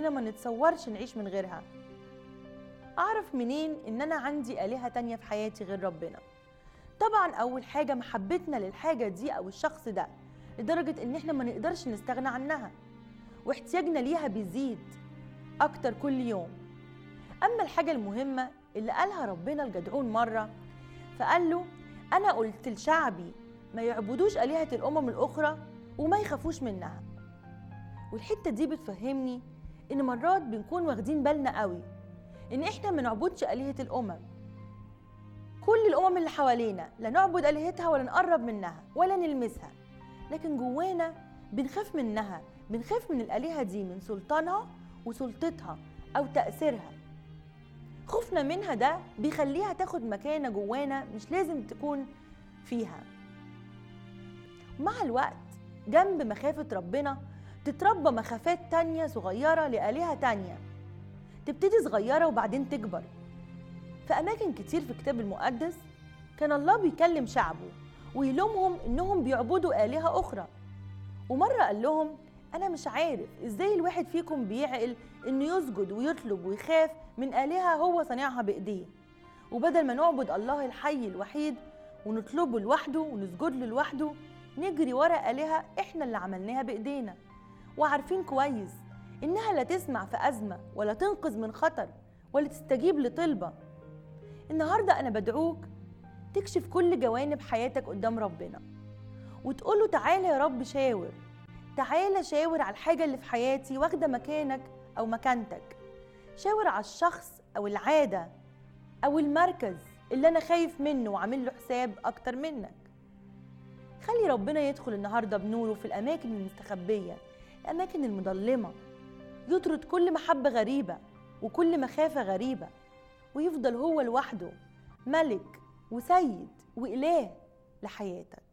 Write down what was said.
احنا ما نتصورش نعيش من غيرها اعرف منين ان انا عندي الهه تانية في حياتي غير ربنا طبعا اول حاجه محبتنا للحاجه دي او الشخص ده لدرجه ان احنا ما نقدرش نستغنى عنها واحتياجنا ليها بيزيد اكتر كل يوم اما الحاجه المهمه اللي قالها ربنا الجدعون مره فقال له انا قلت لشعبي ما يعبدوش الهه الامم الاخرى وما يخافوش منها والحته دي بتفهمني ان مرات بنكون واخدين بالنا قوي ان احنا ما نعبدش الهه الامم كل الامم اللي حوالينا لا نعبد الهتها ولا نقرب منها ولا نلمسها لكن جوانا بنخاف منها بنخاف من الالهه دي من سلطانها وسلطتها او تاثيرها خوفنا منها ده بيخليها تاخد مكانة جوانا مش لازم تكون فيها مع الوقت جنب مخافة ربنا تتربى مخافات تانية صغيرة لآلهة تانية تبتدي صغيرة وبعدين تكبر في أماكن كتير في الكتاب المقدس كان الله بيكلم شعبه ويلومهم إنهم بيعبدوا آلهة أخرى ومرة قال لهم أنا مش عارف إزاي الواحد فيكم بيعقل إنه يسجد ويطلب ويخاف من آلهة هو صانعها بإيديه وبدل ما نعبد الله الحي الوحيد ونطلبه لوحده ونسجد له لوحده نجري ورا آلهة إحنا اللي عملناها بإيدينا وعارفين كويس إنها لا تسمع في أزمة ولا تنقذ من خطر ولا تستجيب لطلبة النهاردة أنا بدعوك تكشف كل جوانب حياتك قدام ربنا وتقوله تعالى يا رب شاور تعالى شاور على الحاجة اللي في حياتي واخدة مكانك أو مكانتك شاور على الشخص أو العادة أو المركز اللي أنا خايف منه وعامل له حساب أكتر منك خلي ربنا يدخل النهاردة بنوره في الأماكن المستخبية الأماكن المظلمة يطرد كل محبة غريبة وكل مخافة غريبة ويفضل هو لوحده ملك وسيد وإله لحياتك